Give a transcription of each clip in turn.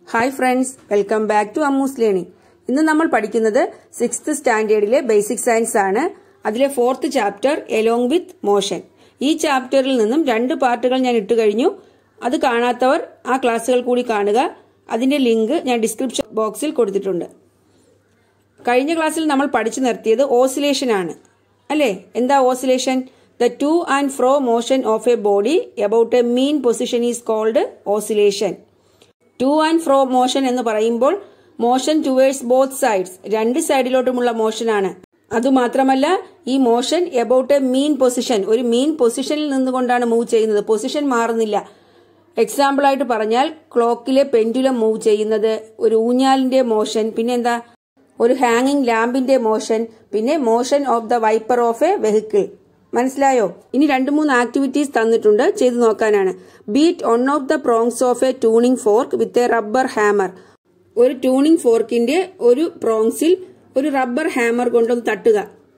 Hi friends welcome back to Ammu's learning ഇന്ന് നമ്മൾ പഠിക്കുന്നത് സിക്സ്ത് സ്റ്റാൻഡേർഡിലെ ബേസിക് സയൻസ് ആണ് അതിലെ fourth chapter along with motion ഈ ചാപ്റ്ററിൽ നിന്നും രണ്ട് പാർട്ടുകൾ ഞാൻ ഇട്ടു കഴിഞ്ഞു അത് കാണാത്തവർ ആ ക്ലാസ്സുകൾ കൂടി കാണുക അതിന്റെ ലിങ്ക് ഞാൻ ഡിസ്ക്രിപ്ഷൻ ബോക്സിൽ കൊടുത്തിട്ടുണ്ട് കഴിഞ്ഞ ക്ലാസ്സിൽ നമ്മൾ പഠിച്ചു നിർത്തിയത് ഓസിലേഷൻ ആണ് അല്ലേ എന്താ oscillation the to and fro motion of a body about a mean position is called oscillation to and fro motion എന്ന് പറയുമ്പോൾ മോഷൻ ടുവേഴ്സ് ബോത്ത് സൈഡ്സ് രണ്ട് സൈഡിലോട്ടുമുള്ള മോഷനാണ് അതുമാത്രമല്ല ഈ motion about a mean position ഒരു മീൻ പൊസിഷനിൽ നിന്നുകൊണ്ടാണ് മൂവ് ചെയ്യുന്നത് പൊസിഷൻ മാറുന്നില്ല എക്സാമ്പിൾ ആയിട്ട് പറഞ്ഞാൽ ക്ലോക്കിലെ പെൻഡുലം മൂവ് ചെയ്യുന്നത് ഒരു ഊഞ്ഞാലിന്റെ മോഷൻ പിന്നെ എന്താ ഒരു ഹാങ്ങിങ് ലാമ്പിന്റെ മോഷൻ പിന്നെ motion of the wiper of a vehicle മനസ്സിലായോ ഇനി രണ്ട് മൂന്ന് ആക്ടിവിറ്റീസ് തന്നിട്ടുണ്ട് ചെയ്തു നോക്കാനാണ് beat one of the prongs of a tuning fork with a rubber hammer ഒരു ട്യൂണിംഗ് ഫോർക്കിന്റെ ഒരു പ്രോങ്സിൽ ഒരു റബ്ബർ ഹാമർ കൊണ്ടൊന്ന് തട്ടുക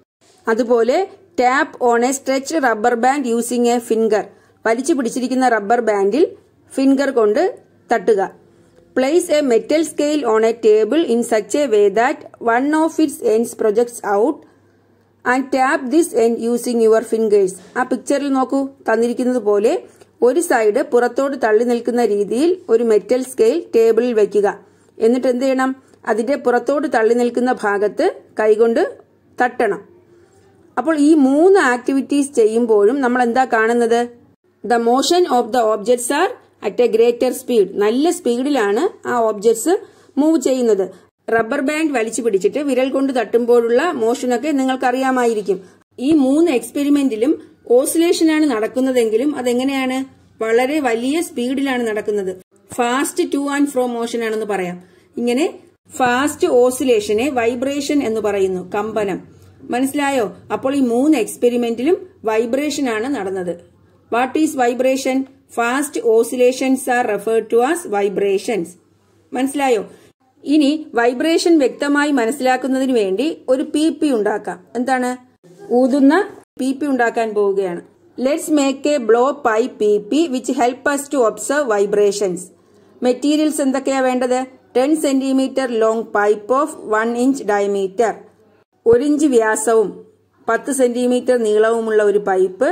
അതുപോലെ tap on a stretch rubber band using a finger വലിച്ചു പിടിച്ചിരിക്കുന്ന റബ്ബർ ബാൻഡിൽ ഫിംഗർ കൊണ്ട് തട്ടുക place a metal scale on a table in such a way that one of its ends projects out and tap this end using your fingers ആ പിക്ചറിൽ നോക്കൂ തന്നിരിക്കുന്നത് പോലെ ഒരു സൈഡ് പുറത്തോട്ട് തള്ളി നിൽക്കുന്ന രീതിയിൽ ഒരു മെറ്റൽ സ്കെയിൽ ടേബിളിൽ വയ്ക്കുക എന്നിട്ട് എന്ത് ചെയ്യണം അതിന്റെ പുറത്തോട്ട് തള്ളി നിൽക്കുന്ന ഭാഗത്ത് കൈകൊണ്ട് തട്ടണം അപ്പോൾ ഈ മൂന്ന് ആക്ടിവിറ്റീസ് ചെയ്യുമ്പോഴും നമ്മൾ എന്താ കാണുന്നത് the motion of the objects are at a greater speed നല്ല സ്പീഡിലാണ് ആ ഓബ്ജക്ട്സ് മൂവ് ചെയ്യുന്നത് റബ്ബർ ബാൻഡ് വലിച്ചു പിടിച്ചിട്ട് വിരൽ കൊണ്ട് തട്ടുമ്പോഴുള്ള മോഷനൊക്കെ നിങ്ങൾക്ക് അറിയാമായിരിക്കും ഈ മൂന്ന് എക്സ്പെരിമെന്റിലും ഓസിലേഷനാണ് നടക്കുന്നതെങ്കിലും അതെങ്ങനെയാണ് വളരെ വലിയ സ്പീഡിലാണ് നടക്കുന്നത് fast to and fro motion ആണെന്ന് പറയാം ഇങ്ങനെ ഫാസ്റ്റ് ഓസിലേഷനെ വൈബ്രേഷൻ എന്ന് പറയുന്നു കമ്പനം മനസ്സിലായോ അപ്പോൾ ഈ മൂന്ന് എക്സ്പെരിമെന്റിലും വൈബ്രേഷൻ ആണ് നടന്നത് what is vibration fast oscillations are referred to as vibrations മനസ്സിലായോ ഇനി വൈബ്രേഷൻ വ്യക്തമായി മനസ്സിലാക്കുന്നതിന് വേണ്ടി ഒരു പി പി ഉണ്ടാക്കാം എന്താണ് ഊതുന്ന പി പി ഉണ്ടാക്കാൻ പോവുകയാണ് ലെറ്റ്സ് മേക്ക് എ ബ്ലോ പൈ പി പി which help us to observe vibrations materials എന്തൊക്കെയാ വേണ്ടത് ten centimetre long pipe of one inch diameter ഒരിഞ്ച് വ്യാസവും പത്ത് സെന്റിമീറ്റർ നീളവുമുള്ള ഒരു പൈപ്പ്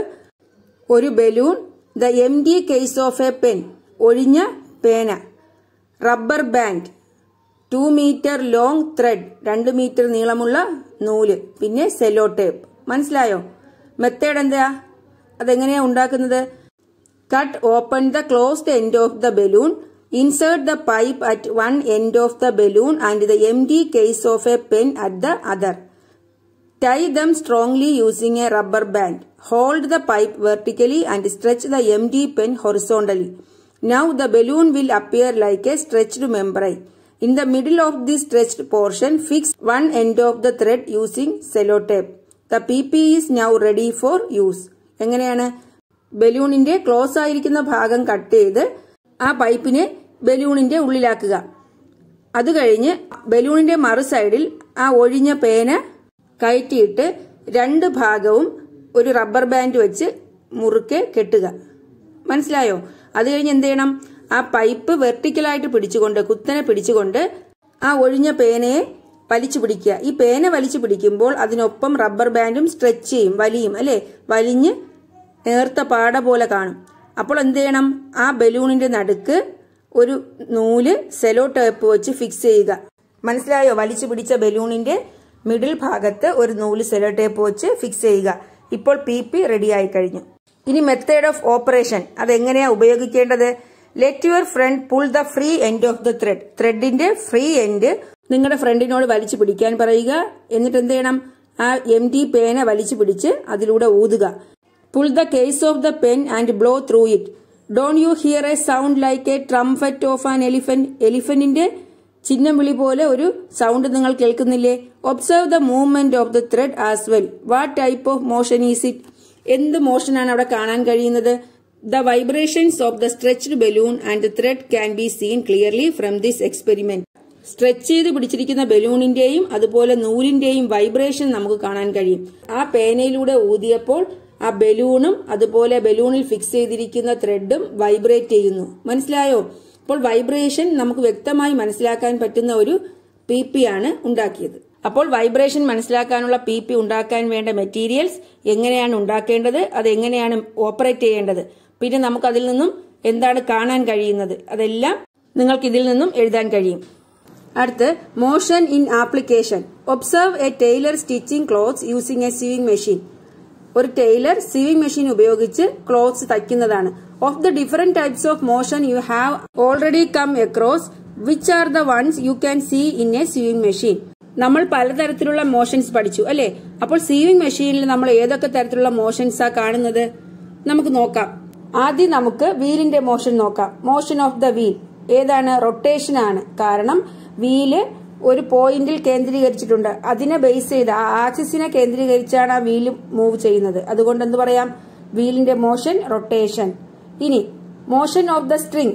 ഒരു balloon the empty case of a pen ഒഴിഞ്ഞ പേന rubber band two metre long thread രണ്ട് മീറ്റർ നീളമുള്ള നൂല് പിന്നെ സെലോ ടേപ്പ് മനസ്സിലായോ മെത്തേഡ് എന്താ അതെങ്ങനെയാ ഉണ്ടാക്കുന്നത് cut open the closed end of the balloon insert the pipe at one end of the balloon and the empty case of a pen at the other Tie them strongly using a rubber band. Hold the pipe vertically and stretch the empty pen horizontally. Now the balloon will appear like a stretched membrane. In the middle of this stretched portion, fix one end of the thread using cellotape. The PP is now ready for use. എങ്ങനെയാണ് ബലൂണിന്റെ close ആയിരിക്കുന്ന ഭാഗം cut ചെയ്ത് ആ പൈപ്പിനെ ബലൂണിന്റെ ഉള്ളിലാക്കുക അത് കഴിഞ്ഞ് ബലൂണിന്റെ മറു സൈഡിൽ ആ ഒഴിഞ്ഞ പേന കയറ്റിയിട്ട് രണ്ട് ഭാഗവും ഒരു റബ്ബർ ബാൻഡ് വെച്ച് മുറുക്കെ കെട്ടുക മനസ്സിലായോ അത് കഴിഞ്ഞ് എന്ത് ചെയ്യണം ആ പൈപ്പ് വെർട്ടിക്കലായിട്ട് പിടിച്ചുകൊണ്ട് കുത്തനെ പിടിച്ചുകൊണ്ട് ആ ഒഴിഞ്ഞ പേനയെ വലിച്ചു പിടിക്കുക ഈ പേന വലിച്ചു പിടിക്കുമ്പോൾ അതിനൊപ്പം റബ്ബർ ബാൻഡും സ്ട്രെച്ച് ചെയ്യും വലിയും അല്ലെ വലിഞ്ഞ് നേർത്ത പാട പോലെ കാണും അപ്പോൾ എന്ത് ചെയ്യണം ആ ബലൂണിന്റെ നടുക്ക് ഒരു നൂല് സെലോ ടേപ്പ് വെച്ച് ഫിക്സ് ചെയ്യുക മനസ്സിലായോ വലിച്ചു പിടിച്ച ബലൂണിന്റെ മിഡിൽ ഭാഗത്ത് ഒരു നൂല് സെലോ ടേപ്പ് വെച്ച് ഫിക്സ് ചെയ്യുക ഇപ്പോൾ പി പി റെഡി ആയി കഴിഞ്ഞു ഇനി മെത്തേഡ് ഓഫ് ഓപ്പറേഷൻ അതെങ്ങനെയാ ഉപയോഗിക്കേണ്ടത് let your friend pull the free end of the thread ത്രെഡിന്റെ ഫ്രീ എൻഡ് നിങ്ങളുടെ ഫ്രണ്ടിനോട് വലിച്ചു പിടിക്കാൻ പറയുക എന്നിട്ട് എന്ത് ചെയ്യണം ആ എം ടി പേന വലിച്ചു പിടിച്ച് അതിലൂടെ ഊതുക pull the case of the pen and blow through it don't you hear a sound like a trumpet of an elephant എലിഫന്റിന്റെ ചിഹ്നം വിളി പോലെ ഒരു സൗണ്ട് നിങ്ങൾ കേൾക്കുന്നില്ലേ observe the movement of the thread as well what type of motion is it എന്ത് മോഷനാണ് അവിടെ കാണാൻ കഴിയുന്നത് the vibrations of the stretched balloon and the thread can be seen clearly from this experiment stretch ചെയ്ത് പിടിച്ചിരിക്കുന്ന ബലൂണിന്റെയും അതുപോലെ നൂലിന്റെയും vibration നമുക്ക് കാണാൻ കഴിയും ആ പേനയിലൂടെ ഊതിയപ്പോൾ ആ ബലൂണും അതുപോലെ ബലൂണിൽ ഫിക്സ് ചെയ്തിരിക്കുന്ന ത്രെഡും വൈബ്രേറ്റ് ചെയ്യുന്നു മനസ്സിലായോ അപ്പോൾ വൈബ്രേഷൻ നമുക്ക് വ്യക്തമായി മനസ്സിലാക്കാൻ പറ്റുന്ന ഒരു പി പി ആണ് ഉണ്ടാക്കിയത് അപ്പോൾ വൈബ്രേഷൻ മനസ്സിലാക്കാനുള്ള പി പി ഉണ്ടാക്കാൻ വേണ്ട മെറ്റീരിയൽസ് എങ്ങനെയാണ് ഉണ്ടാക്കേണ്ടത് അത് എങ്ങനെയാണ് ഓപ്പറേറ്റ് ചെയ്യേണ്ടത് പിന്നെ നമുക്ക് അതിൽ നിന്നും എന്താണ് കാണാൻ കഴിയുന്നത് അതെല്ലാം നിങ്ങൾക്ക് ഇതിൽ നിന്നും എഴുതാൻ കഴിയും അടുത്ത് motion in application observe a tailor stitching clothes using a sewing machine ഒരു ടൈലർ സിവിംഗ് മെഷീൻ ഉപയോഗിച്ച് ക്ലോത്ത്സ് തയ്ക്കുന്നതാണ് of the different types of motion you have already come across which are the ones you can see in a sewing machine നമ്മൾ പലതരത്തിലുള്ള motions പഠിച്ചു അല്ലെ അപ്പോൾ sewing മെഷീനിൽ നമ്മൾ ഏതൊക്കെ തരത്തിലുള്ള മോഷൻസാ കാണുന്നത് നമുക്ക് നോക്കാം ആദ്യം നമുക്ക് വീലിന്റെ മോഷൻ നോക്കാം മോഷൻ ഓഫ് ദ വീൽ ഏതാണ് റൊട്ടേഷൻ ആണ് കാരണം വീല് ഒരു പോയിന്റിൽ കേന്ദ്രീകരിച്ചിട്ടുണ്ട് അതിനെ ബേസ് ചെയ്ത് ആ ആക്സിസിനെ കേന്ദ്രീകരിച്ചാണ് ആ വീല് മൂവ് ചെയ്യുന്നത് അതുകൊണ്ട് എന്ത് പറയാം വീലിന്റെ മോഷൻ റൊട്ടേഷൻ ഇനി മോഷൻ ഓഫ് ദ സ്ട്രിങ്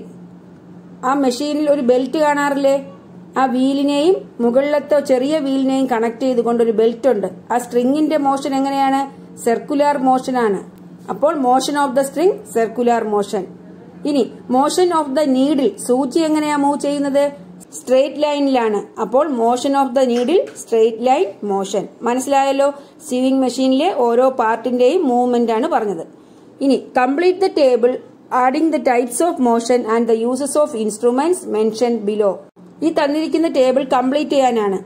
ആ മെഷീനിൽ ഒരു ബെൽറ്റ് കാണാറില്ലേ ആ വീലിനെയും മുകളിലത്തെ ചെറിയ വീലിനെയും കണക്ട് ചെയ്തുകൊണ്ട് ഒരു ബെൽറ്റ് ഉണ്ട് ആ സ്ട്രിങ്ങിന്റെ മോഷൻ എങ്ങനെയാണ് സർക്കുലാർ മോഷൻ ആണ് അപ്പോൾ motion of the string circular motion ഇനി മോഷൻ ഓഫ് ദ നീഡിൽ സൂചി എങ്ങനെയാ മൂവ് ചെയ്യുന്നത് സ്ട്രെയിറ്റ് ലൈനിലാണ് അപ്പോൾ motion of the needle straight line motion മനസ്സിലായല്ലോ സിവിംഗ് മെഷീനിലെ ഓരോ പാർട്ടിന്റെയും മൂവ്മെന്റ് ആണ് പറഞ്ഞത് ഇനി complete the table adding the types of motion and the uses of instruments mention below ഈ തന്നിരിക്കുന്ന ടേബിൾ കംപ്ലീറ്റ് ചെയ്യാനാണ്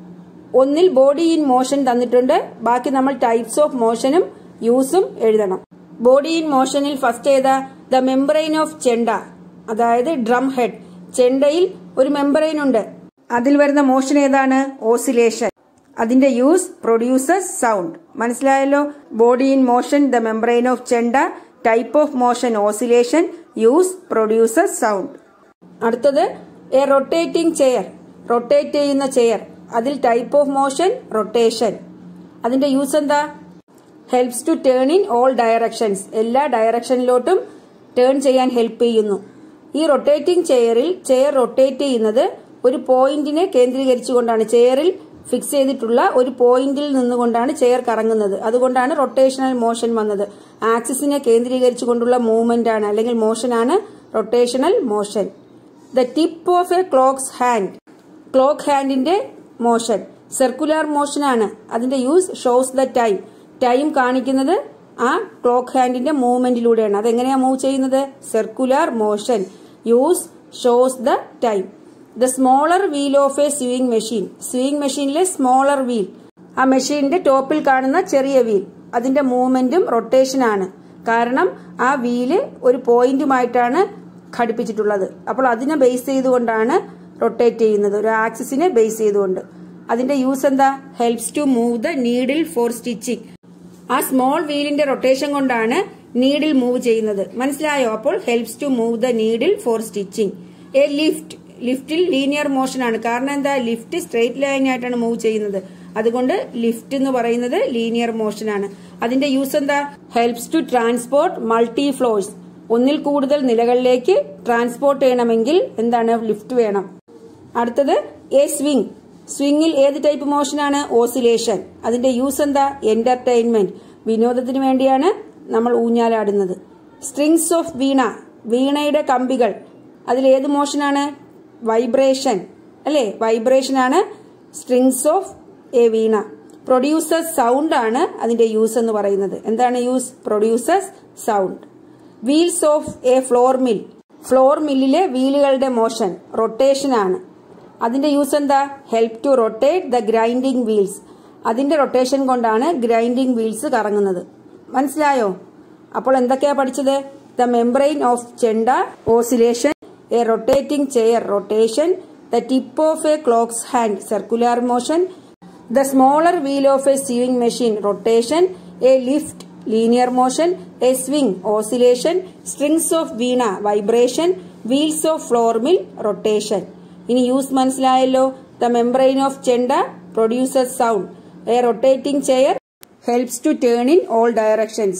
ഒന്നിൽ ബോഡി ഇൻ മോഷൻ തന്നിട്ടുണ്ട് ബാക്കി നമ്മൾ ടൈപ്സ് ഓഫ് മോഷനും യൂസും എഴുതണം ബോഡി ഇൻ മോഷനിൽ ഫസ്റ്റ് ഏതാ ദ മെമ്പറൈൻ ഓഫ് ചെണ്ട അതായത് ഡ്രം ഹെഡ് ചെണ്ടയിൽ ഒരു മെമ്പറൈൻ ഉണ്ട് അതിൽ വരുന്ന മോഷൻ ഏതാണ് ഓസിലേഷൻ അതിന്റെ യൂസ് പ്രൊഡ്യൂസസ് സൗണ്ട് മനസ്സിലായല്ലോ body in motion the membrane of chenda type of motion oscillation use produces sound അടുത്തത് എ റൊട്ടേറ്റിംഗ് ചെയർ റൊട്ടേറ്റ് ചെയ്യുന്ന ചെയർ അതിൽ ടൈപ്പ് ഓഫ് മോഷൻ റൊട്ടേഷൻ അതിന്റെ യൂസ് എന്താ helps to turn in all directions എല്ലാ ഡയറക്ഷനിലോട്ടും turn ചെയ്യാൻ help ചെയ്യുന്നു ഈ റൊട്ടേറ്റിംഗ് ചെയറിൽ ചെയർ റൊട്ടേറ്റ് ചെയ്യുന്നത് ഒരു പോയിന്റിനെ കേന്ദ്രീകരിച്ചുകൊണ്ടാണ് ചെയറിൽ ഫിക്സ് ചെയ്തിട്ടുള്ള ഒരു പോയിന്റിൽ നിന്നുകൊണ്ടാണ് ചെയർ കറങ്ങുന്നത് അതുകൊണ്ടാണ് റൊട്ടേഷണൽ മോഷൻ വന്നത് ആക്സിസിനെ കേന്ദ്രീകരിച്ചുകൊണ്ടുള്ള മൂവ്മെന്റ് ആണ് അല്ലെങ്കിൽ മോഷനാണ് rotational motion the tip of a clock's hand clock ഹാൻഡിന്റെ മോഷൻ സർക്കുലാർ മോഷൻ ആണ് അതിന്റെ use shows the time time കാണിക്കുന്നത് ആ ക്ലോക്ക് ഹാൻഡിന്റെ മൂവ്മെന്റിലൂടെയാണ് അതെങ്ങനെയാ മൂവ് ചെയ്യുന്നത് circular motion use shows the time the smaller wheel of a swing machine swing മെഷീനിലെ സ്മോളർ വീൽ ആ മെഷീനിന്റെ ടോപ്പിൽ കാണുന്ന ചെറിയ വീൽ അതിന്റെ മൂവ്മെന്റും റൊട്ടേഷൻ ആണ് കാരണം ആ വീല് ഒരു പോയിന്റുമായിട്ടാണ് ഘടിപ്പിച്ചിട്ടുള്ളത് അപ്പോൾ അതിനെ ബേസ് ചെയ്തുകൊണ്ടാണ് റൊട്ടേറ്റ് ചെയ്യുന്നത് ഒരു ആക്സിസിനെ ബേസ് ചെയ്തുകൊണ്ട് അതിന്റെ യൂസ് എന്താ helps to move the needle for stitching ആ സ്മോൾ വീലിന്റെ റൊട്ടേഷൻ കൊണ്ടാണ് നീഡിൽ മൂവ് ചെയ്യുന്നത് മനസ്സിലായോ അപ്പോൾ helps to move the needle for stitching a lift ലിഫ്റ്റിൽ ലീനിയർ മോഷൻ ആണ് കാരണം എന്താ ലിഫ്റ്റ് സ്ട്രെയിറ്റ് ലൈൻ ആയിട്ടാണ് മൂവ് ചെയ്യുന്നത് അതുകൊണ്ട് ലിഫ്റ്റ് എന്ന് പറയുന്നത് ലീനിയർ മോഷൻ ആണ് അതിന്റെ യൂസ് എന്താ helps to transport multi floors ഒന്നിൽ കൂടുതൽ നിലകളിലേക്ക് ട്രാൻസ്പോർട്ട് ചെയ്യണമെങ്കിൽ എന്താണ് ലിഫ്റ്റ് വേണം അടുത്തത് എ സ്വിംഗ് സ്വിംഗിൽ ഏത് ടൈപ്പ് മോഷനാണ് ഓസിലേഷൻ അതിന്റെ യൂസ് എന്താ എന്റർടൈൻമെന്റ് വിനോദത്തിന് വേണ്ടിയാണ് നമ്മൾ ഊഞ്ഞാലാടുന്നത് സ്ട്രിങ്സ് ഓഫ് വീണ വീണയുടെ കമ്പികൾ അതിൽ ഏത് മോഷനാണ് വൈബ്രേഷൻ അല്ലേ വൈബ്രേഷൻ ആണ് strings of a veena producers sound ആണ് അതിന്റെ യൂസ് എന്ന് പറയുന്നത് എന്താണ് use producers sound wheels of a flour mill flour മില്ലിലെ വീലുകളുടെ മോഷൻ റൊട്ടേഷൻ ആണ് അതിന്റെ യൂസ് എന്താ help to rotate the grinding wheels അതിന്റെ റൊട്ടേഷൻ കൊണ്ടാണ് ഗ്രൈൻഡിങ് വീൽസ് കറങ്ങുന്നത് മനസ്സിലായോ അപ്പോൾ എന്തൊക്കെയാ പഠിച്ചത് the membrane of chenda oscillation a rotating chair rotation the tip of a clock's hand circular motion the smaller wheel of a swing machine rotation a lift linear motion a swing oscillation strings of veena vibration wheels of flour mill rotation ഇനി use മനസ്സിലായല്ലോ the membrane of chenda produces sound a rotating chair helps to turn in all directions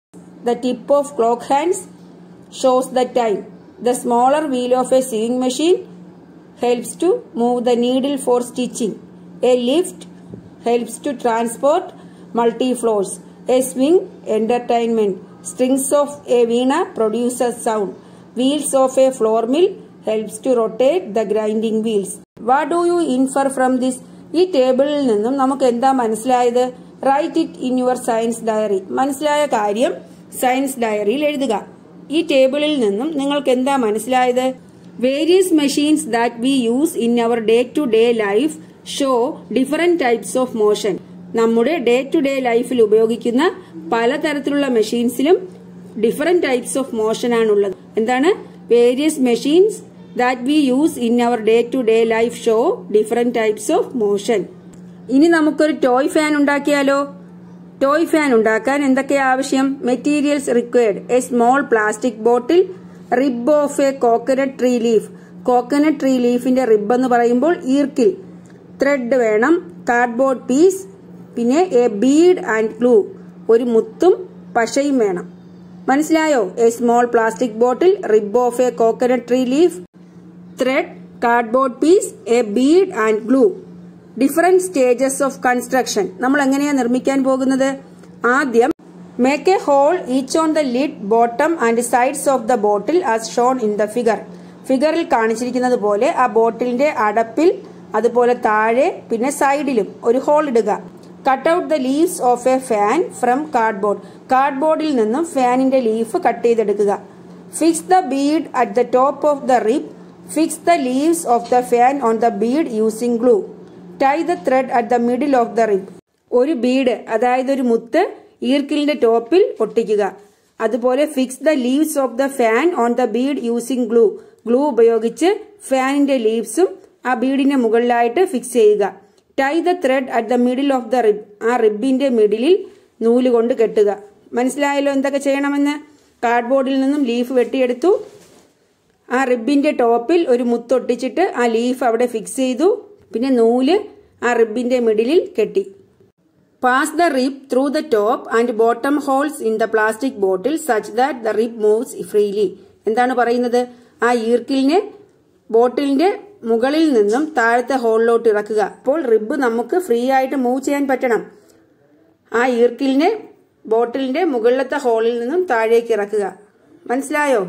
the tip of clock hands shows the time the smaller wheel of a sewing machine helps to move the needle for stitching. A lift helps to transport multi-floors. A swing, entertainment. Strings of a veena produces sound. Wheels of a floor mill helps to rotate the grinding wheels what do you infer from this ഈ ടേബിളിൽ നിന്നും നമുക്ക് എന്താ മനസ്സിലായത് write it in your science diary മനസ്സിലായ കാര്യം science ഡയറിയിൽ എഴുതുക ഈ ടേബിളിൽ നിന്നും നിങ്ങൾക്ക് എന്താ മനസ്സിലായത് various machines that we use in our day to day life show different types of motion നമ്മുടെ ഡേ ടു ഡേ ലൈഫിൽ ഉപയോഗിക്കുന്ന പലതരത്തിലുള്ള മെഷീൻസിലും ഡിഫറെന്റ് ടൈപ്സ് ഓഫ് മോഷൻ ആണുള്ളത് എന്താണ് various machines that we use in our day to day life show different types of motion ഇനി നമുക്കൊരു toy fan ഉണ്ടാക്കിയാലോ ടോയ് ഫാൻ ഉണ്ടാക്കാൻ എന്തൊക്കെയാ ആവശ്യം materials required a small plastic bottle rib of a coconut tree leaf coconut tree ലീഫിന്റെ rib എന്ന് പറയുമ്പോൾ ഈർക്കിൽ ത്രെഡ് വേണം കാർഡ്ബോർഡ് പീസ് പിന്നെ എ ബീഡ് ആൻഡ് ഗ്ലൂ ഒരു മുത്തും പശയും വേണം മനസ്സിലായോ a small plastic bottle rib of a coconut tree leaf thread cardboard piece a bead and glue different stages of construction നമ്മൾ എങ്ങനെയാ നിർമ്മിക്കാൻ പോകുന്നത് ആദ്യം make a hole each on the lid bottom and sides of the bottle as shown in the figure ഫിഗറിൽ കാണിച്ചിരിക്കുന്നത് പോലെ ആ ബോട്ടിലിന്റെ അടപ്പിൽ അതുപോലെ താഴെ പിന്നെ സൈഡിലും ഒരു ഹോൾ ഇടുക cut out the leaves of a fan from cardboard കാർഡ്ബോർഡിൽ നിന്നും ഫാനിന്റെ ലീഫ് കട്ട് ചെയ്തെടുക്കുക fix the bead at the top of the rib fix the leaves of the fan on the bead using glue tie the thread at the middle of the rib ഒരു bead അതായത് ഒരു മുത്ത് ഈർക്കിലിന്റെ ടോപ്പിൽ ഒട്ടിക്കുക അതുപോലെ fix the leaves of the fan on the bead using glue glue ഉപയോഗിച്ച് ഫാനിന്റെ ലീവ്സും ആ ബീഡിന്റെ മുകളിലായിട്ട് ഫിക്സ് ചെയ്യുക tie the thread at the middle of the rib ആ റിബിന്റെ മിഡിലിൽ നൂല് കൊണ്ട് കെട്ടുക മനസ്സിലായല്ലോ എന്തൊക്കെ ചെയ്യണമെന്ന് കാർഡ്ബോർഡിൽ നിന്നും ലീഫ് വെട്ടിയെടുത്തു ആ റിബിന്റെ ടോപ്പിൽ ഒരു മുത്തൊട്ടിച്ചിട്ട് ആ ലീഫ് അവിടെ ഫിക്സ് ചെയ്തു പിന്നെ നൂല് ആ റിബിന്റെ മിഡിലിൽ കെട്ടി pass the rib through the top and bottom holes in the plastic bottle such that the rib moves freely എന്താണ് പറയുന്നത് ആ ഈർക്കിലിനെ ബോട്ടിലിന്റെ മുകളിൽ നിന്നും താഴത്തെ ഹോളിലോട്ട് ഇറക്കുക അപ്പോൾ റിബ് നമുക്ക് ഫ്രീ ആയിട്ട് മൂവ് ചെയ്യാൻ പറ്റണം ആ ഈർക്കിലിനെ ബോട്ടിലിന്റെ മുകളിലത്തെ ഹോളിൽ നിന്നും താഴേക്ക് ഇറക്കുക മനസ്സിലായോ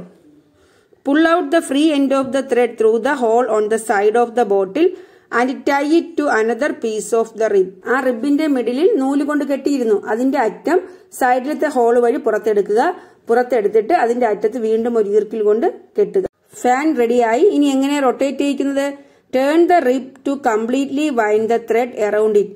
pull out the free end of the thread through the hole on the side of the bottle and tie it to another piece of the rib ആ റിബിന്റെ മിഡിലിൽ നൂല് കൊണ്ട് കെട്ടിയിരുന്നു അതിന്റെ അറ്റം സൈഡിലത്തെ ഹോൾ വഴി പുറത്തെടുക്കുക പുറത്തെടുത്തിട്ട് അതിന്റെ അറ്റത്ത് വീണ്ടും ഒരു ഈർക്കിൽ കൊണ്ട് കെട്ടുക ഫാൻ റെഡിയായി ഇനി എങ്ങനെ റൊട്ടേറ്റ് ചെയ്യിക്കുന്നത് turn the rib to completely wind the thread around it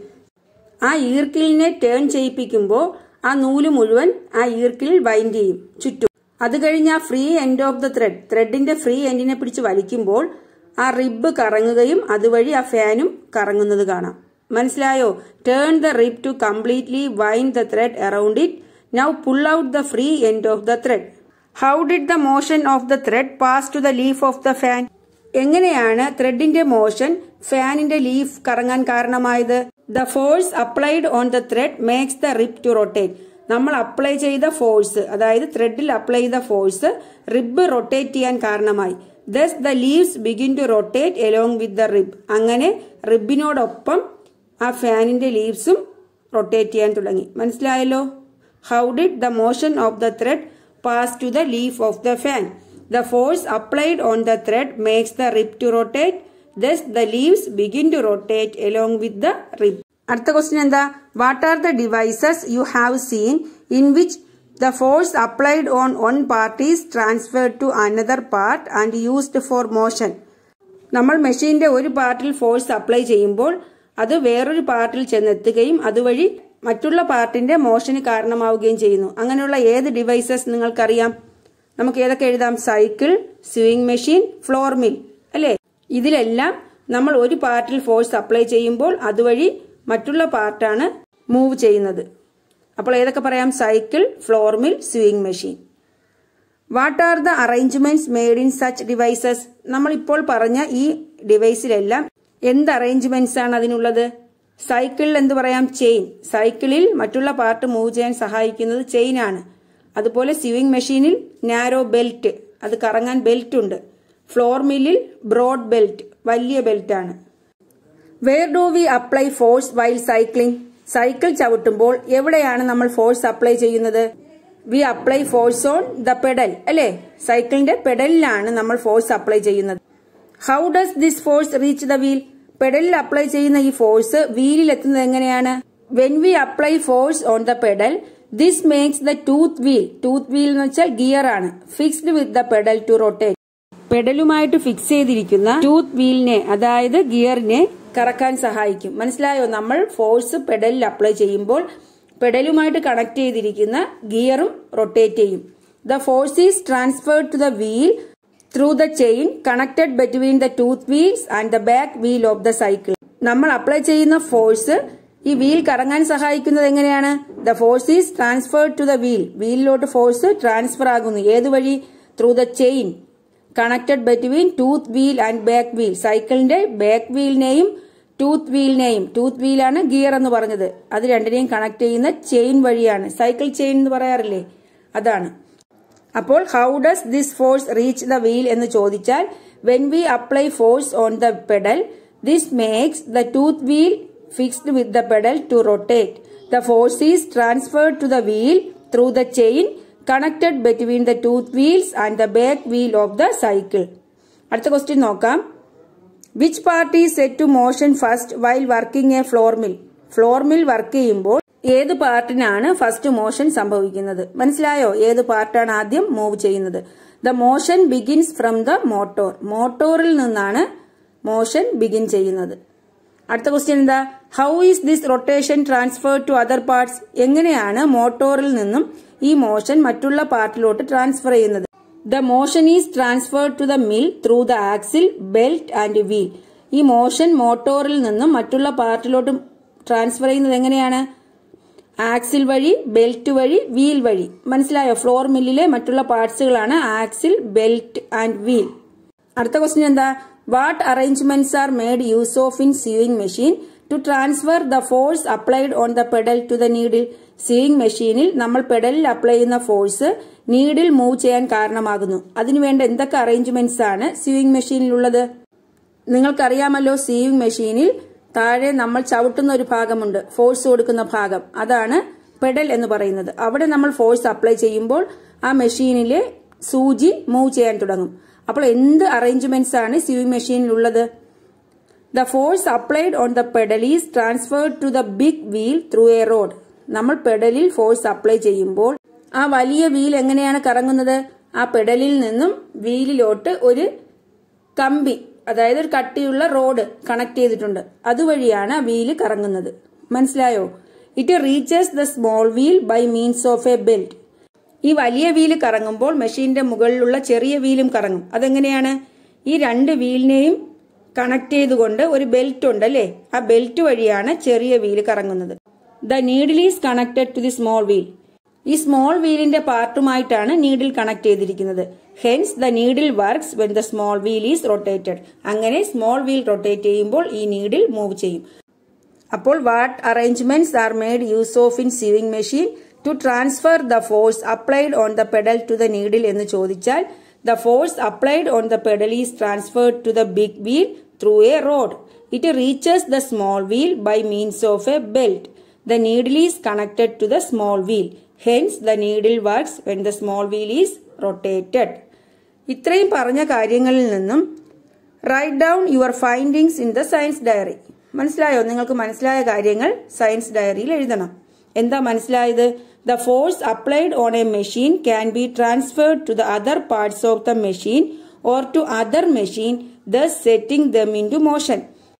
ആ ഈർക്കിലിനെ ടേൺ ചെയ്യിപ്പിക്കുമ്പോൾ ആ നൂല് മുഴുവൻ ആ ഈർക്കിലിൽ വൈൻഡ് ചെയ്യും ചുറ്റും അത് കഴിഞ്ഞ് ആ free end of the thread ത്രെഡിന്റെ ഫ്രീ എൻഡിനെ പിടിച്ച് വലിക്കുമ്പോൾ ആ റിബ് കറങ്ങുകയും അതുവഴി ആ ഫാനും കറങ്ങുന്നത് കാണാം മനസ്സിലായോ turn the rib to completely wind the thread around it now pull out the free end of the thread how did the motion of the thread pass to the leaf of the fan എങ്ങനെയാണ് ത്രെഡിന്റെ motion ഫാനിന്റെ leaf കറങ്ങാൻ കാരണമായത് the force applied on the thread makes the rib to rotate നമ്മൾ apply ചെയ്ത force അതായത് ത്രെഡിൽ apply ചെയ്ത ഫോഴ്സ് റിബ് റൊട്ടേറ്റ് ചെയ്യാൻ കാരണമായി thus the leaves begin to rotate along with the rib അങ്ങനെ റിബിനോടൊപ്പം ആ ഫാനിന്റെ ലീവ്സും റൊട്ടേറ്റ് ചെയ്യാൻ തുടങ്ങി മനസ്സിലായല്ലോ how did the motion of the thread pass to the leaf of the fan the force applied on the thread makes the rib to rotate thus the leaves begin to rotate along with the rib അടുത്ത question എന്താ what are the devices you have seen in which the force applied on one part is transferred to another part and used for motion നമ്മൾ മെഷീന്റെ ഒരു പാർട്ടിൽ force apply ചെയ്യുമ്പോൾ അത് വേറൊരു പാർട്ടിൽ ചെന്നെത്തുകയും അതുവഴി മറ്റുള്ള പാർട്ടിന്റെ മോഷന് കാരണമാവുകയും ചെയ്യുന്നു അങ്ങനെയുള്ള ഏത് ഡിവൈസസ് നിങ്ങൾക്കറിയാം നമുക്ക് ഏതൊക്കെ എഴുതാം cycle swing machine flour mill അല്ലേ ഇതിലെല്ലാം നമ്മൾ ഒരു പാർട്ടിൽ ഫോഴ്സ് അപ്ലൈ ചെയ്യുമ്പോൾ അതുവഴി മറ്റുള്ള പാർട്ടാണ് മൂവ് ചെയ്യുന്നത് അപ്പോൾ ഏതൊക്കെ പറയാം cycle flour mill swing machine what are the arrangements made in such devices നമ്മൾ ഇപ്പോൾ പറഞ്ഞ ഈ ഡിവൈസിലെല്ലാം എന്ത് അറേഞ്ച്മെന്റ്സ് ആണ് അതിനുള്ളത് സൈക്കിളിൽ എന്ത് പറയാം ചെയിൻ സൈക്കിളിൽ മറ്റുള്ള പാർട്ട് മൂവ് ചെയ്യാൻ സഹായിക്കുന്നത് ചെയിൻ ആണ് അതുപോലെ സ്വിങ് മെഷീനിൽ നാരോ ബെൽറ്റ് അത് കറങ്ങാൻ ബെൽറ്റ് ഉണ്ട് ഫ്ലോർ മില്ലിൽ ബ്രോഡ് ബെൽറ്റ് വലിയ ബെൽറ്റ് ആണ് where do we apply force while cycling cycle ചവിട്ടുമ്പോൾ എവിടെയാണ് നമ്മൾ ഫോഴ്സ് അപ്ലൈ ചെയ്യുന്നത് V apply force on the pedal അല്ലേ സൈക്കിളിന്റെ പെഡലിലാണ് നമ്മൾ ഫോഴ്സ് അപ്ലൈ ചെയ്യുന്നത് how does this force reach the wheel പെഡലിൽ apply ചെയ്യുന്ന ഈ ഫോഴ്സ് വീലിൽ എത്തുന്നത് എങ്ങനെയാണ് when we apply force on the pedal this makes the tooth wheel tooth wheel എന്ന് വെച്ചാൽ ഗിയർ ആണ് fixed with the pedal to rotate പെഡലുമായിട്ട് fix ചെയ്തിരിക്കുന്ന tooth വീലിനെ അതായത് ഗിയറിനെ കറക്കാൻ സഹായിക്കും മനസ്സിലായോ നമ്മൾ ഫോഴ്സ് പെഡലിൽ അപ്ലൈ ചെയ്യുമ്പോൾ പെഡലുമായിട്ട് കണക്ട് ചെയ്തിരിക്കുന്ന ഗിയറും റൊട്ടേറ്റ് ചെയ്യും the force is transferred to the wheel through the chain connected between the tooth wheels and the back wheel of the cycle നമ്മൾ അപ്ലൈ ചെയ്യുന്ന ഫോഴ്സ് ഈ വീൽ കറങ്ങാൻ സഹായിക്കുന്നത് എങ്ങനെയാണ് the force is transferred to the wheel വീലിലോട്ട് force transfer ആകുന്നു ഏത് വഴി through the chain connected between tooth wheel and back wheel സൈക്കിളിന്റെ ബാക്ക് വീലിനെയും ടൂത്ത് വീലിനെയും ടൂത്ത് വീലാണ് ഗിയർ എന്ന് പറഞ്ഞത് അത് രണ്ടിനെയും കണക്ട് ചെയ്യുന്ന ചെയിൻ വഴിയാണ് സൈക്കിൾ ചെയിൻ എന്ന് പറയാറില്ലേ അതാണ് അപ്പോൾ how does this force reach the wheel എന്ന് ചോദിച്ചാൽ when we apply force on the pedal this makes the tooth wheel fixed with the pedal to rotate the force is transferred to the wheel through the chain connected between the tooth wheels and the back wheel of the cycle അടുത്ത question നോക്കാം which part set to motion first while working a flour mill flour mill work ചെയ്യുമ്പോൾ ഏത് പാർട്ടിനാണ് first motion സംഭവിക്കുന്നത് മനസ്സിലായോ ഏത് പാർട്ടാണ് ആദ്യം move ചെയ്യുന്നത് the motion begins from the motor മോട്ടോറിൽ നിന്നാണ് മോഷൻ ബിഗിൻ ചെയ്യുന്നത് അടുത്ത ക്വസ്റ്റ്യൻ എന്താ how is this rotation transfer to other parts എങ്ങനെയാണ് മോട്ടോറിൽ നിന്നും ഈ മോഷൻ മറ്റുള്ള പാർട്ടിലോട്ട് ട്രാൻസ്ഫർ ചെയ്യുന്നത് the motion is transferred to the mill through the axle belt and wheel ഈ മോഷൻ മോട്ടോറിൽ നിന്നും മറ്റുള്ള പാർട്ടിലോട്ട് ട്രാൻസ്ഫർ ചെയ്യുന്നത് എങ്ങനെയാണ് ആക്സിൽ വഴി ബെൽറ്റ് വഴി വീൽ വഴി മനസ്സിലായോ ഫ്ലോർ മില്ലിലെ മറ്റുള്ള പാർട്സുകളാണ് ആക്സിൽ ബെൽറ്റ് ആൻഡ് വീൽ അടുത്ത ക്വസ്റ്റ്യൻ എന്താ what arrangements are made use of in sewing machine to transfer the force applied on the pedal to the needle sewing മെഷീനിൽ നമ്മൾ പെഡലിൽ അപ്ലൈ ചെയ്യുന്ന ഫോഴ്സ് നീഡിൽ മൂവ് ചെയ്യാൻ കാരണമാകുന്നു അതിനുവേണ്ട എന്തൊക്കെ അറേഞ്ച്മെന്റ്സ് ആണ് സ്യൂയിങ് മെഷീനിലുള്ളത് നിങ്ങൾക്കറിയാമല്ലോ സീവിംഗ് മെഷീനിൽ താഴെ നമ്മൾ ചവിട്ടുന്ന ഒരു ഭാഗമുണ്ട് ഫോഴ്സ് കൊടുക്കുന്ന ഭാഗം അതാണ് പെഡൽ എന്ന് പറയുന്നത് അവിടെ നമ്മൾ ഫോഴ്സ് അപ്ലൈ ചെയ്യുമ്പോൾ ആ മെഷീനിലെ സൂചി മൂവ് ചെയ്യാൻ തുടങ്ങും അപ്പോൾ എന്ത് അറേഞ്ച്മെന്റ്സ് ആണ് സീവിംഗ് മെഷീനിലുള്ളത് the force applied on the pedal is transferred to the big wheel through a rod നമ്മൾ പെഡലിൽ ഫോഴ്സ് അപ്ലൈ ചെയ്യുമ്പോൾ ആ വലിയ വീൽ എങ്ങനെയാണ് കറങ്ങുന്നത് ആ പെഡലിൽ നിന്നും വീലിലോട്ട് ഒരു കമ്പി അതായത് ഒരു കട്ടിയുള്ള റോഡ് കണക്ട് ചെയ്തിട്ടുണ്ട് അതുവഴിയാണ് ആ വീല് കറങ്ങുന്നത് മനസ്സിലായോ it reaches the small wheel by means of a belt ഈ വലിയ വീല് കറങ്ങുമ്പോൾ മെഷീന്റെ മുകളിലുള്ള ചെറിയ വീലും കറങ്ങും അതെങ്ങനെയാണ് ഈ രണ്ട് വീലിനെയും കണക്ട് ചെയ്തുകൊണ്ട് ഒരു ബെൽറ്റ് ഉണ്ട് അല്ലേ ആ ബെൽറ്റ് വഴിയാണ് ചെറിയ വീല് കറങ്ങുന്നത് the needle is connected to the small wheel ഈ സ്മോൾ വീലിന്റെ പാർട്ടുമായിട്ടാണ് നീഡിൽ കണക്ട് ചെയ്തിരിക്കുന്നത് hence the needle works when the small wheel is rotated അങ്ങനെ സ്മോൾ വീൽ റൊട്ടേറ്റ് ചെയ്യുമ്പോൾ ഈ നീഡിൽ മൂവ് ചെയ്യും അപ്പോൾ what arrangements are made use of in sewing machine to transfer the force applied on the pedal to the needle എന്ന് ചോദിച്ചാൽ the force applied on the pedal is transferred to the big wheel through a rod it reaches the small wheel by means of a belt the needle is connected to the small wheel hence the needle works when the small wheel is rotated ഇത്രയും പറഞ്ഞ കാര്യങ്ങളിൽ നിന്നും write down your findings in the science diary മനസ്സിലായോ നിങ്ങൾക്ക് മനസ്സിലായ കാര്യങ്ങൾ science ഡയറിയിൽ എഴുതണം എന്താ മനസ്സിലായത് the force applied on a machine can be transferred to the other parts of the machine or to other machine the setting them into motion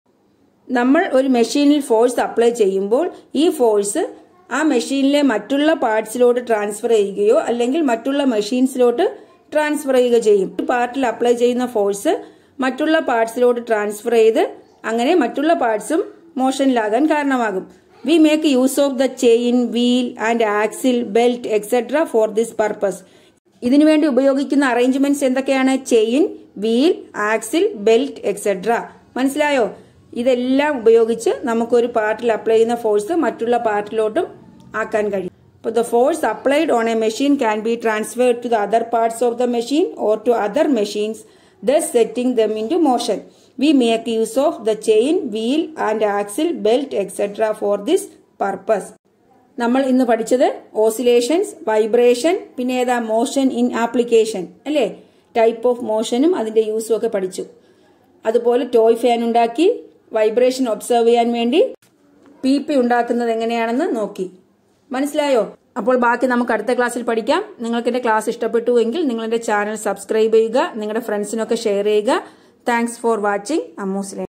നമ്മൾ ഒരു മെഷീനിൽ ഫോഴ്സ് അപ്ലൈ ചെയ്യുമ്പോൾ ഈ ഫോഴ്സ് ആ മെഷീനിലെ മറ്റുള്ള പാർട്സിലോട്ട് ട്രാൻസ്ഫർ ചെയ്യുകയോ അല്ലെങ്കിൽ മറ്റുള്ള മെഷീൻസിലോട്ട് ട്രാൻസ്ഫർ ചെയ്യുക ചെയ്യും ഒരു പാർട്ടിൽ അപ്ലൈ ചെയ്യുന്ന ഫോഴ്സ് മറ്റുള്ള പാർട്സിലോട്ട് ട്രാൻസ്ഫർ ചെയ്ത് അങ്ങനെ മറ്റുള്ള പാർട്സും മോഷനിലാകാൻ കാരണമാകും we make use of the chain wheel and axle belt etcetera for this purpose ഇതിനുവേണ്ടി ഉപയോഗിക്കുന്ന അറേഞ്ച്മെന്റ്സ് എന്തൊക്കെയാണ് chain wheel axle belt etcetera മനസ്സിലായോ ഇതെല്ലാം ഉപയോഗിച്ച് നമുക്കൊരു പാർട്ടിൽ അപ്ലൈ ചെയ്യുന്ന ഫോഴ്സ് മറ്റുള്ള പാർട്ടിലോട്ടും ആക്കാൻ കഴിയും അപ്പോൾ the force applied on a machine can be transferred to the other parts of the machine or to other machines thus setting them into motion we make use of the chain wheel and axle belt etcetera for this purpose നമ്മൾ ഇന്ന് പഠിച്ചത് oscillations vibration പിന്നെ ഏതാ motion in application അല്ലേ type of മോഷനും അതിന്റെ യൂസും ഒക്കെ പഠിച്ചു അതുപോലെ ടോയ് ഫാൻ ഉണ്ടാക്കി വൈബ്രേഷൻ ഒബ്സർവ് ചെയ്യാൻ വേണ്ടി പി പി ഉണ്ടാക്കുന്നത് എങ്ങനെയാണെന്ന് നോക്കി മനസ്സിലായോ അപ്പോൾ ബാക്കി നമുക്ക് അടുത്ത ക്ലാസ്സിൽ പഠിക്കാം നിങ്ങൾക്ക് എന്റെ ക്ലാസ് ഇഷ്ടപ്പെട്ടു എങ്കിൽ നിങ്ങൾ എന്റെ ചാനൽ സബ്സ്ക്രൈബ് ചെയ്യുക നിങ്ങളുടെ ഫ്രണ്ട്സിനൊക്കെ ഷെയർ ചെയ്യുക താങ്ക്സ് ഫോർ വാച്ചിങ് അമ്മൂസ്